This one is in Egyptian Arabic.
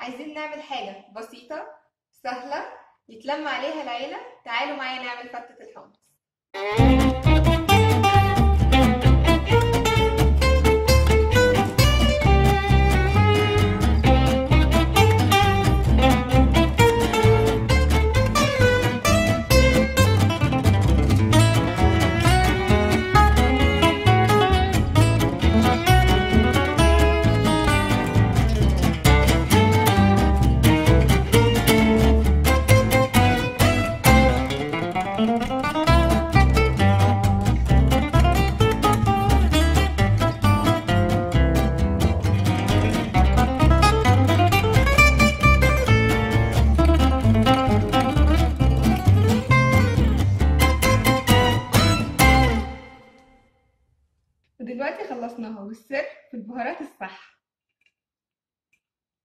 عايزين نعمل حاجة بسيطة سهلة يتلم عليها العيلة تعالوا معايا نعمل فتة الحمص ودلوقتي خلصناها والسر في البهارات الصح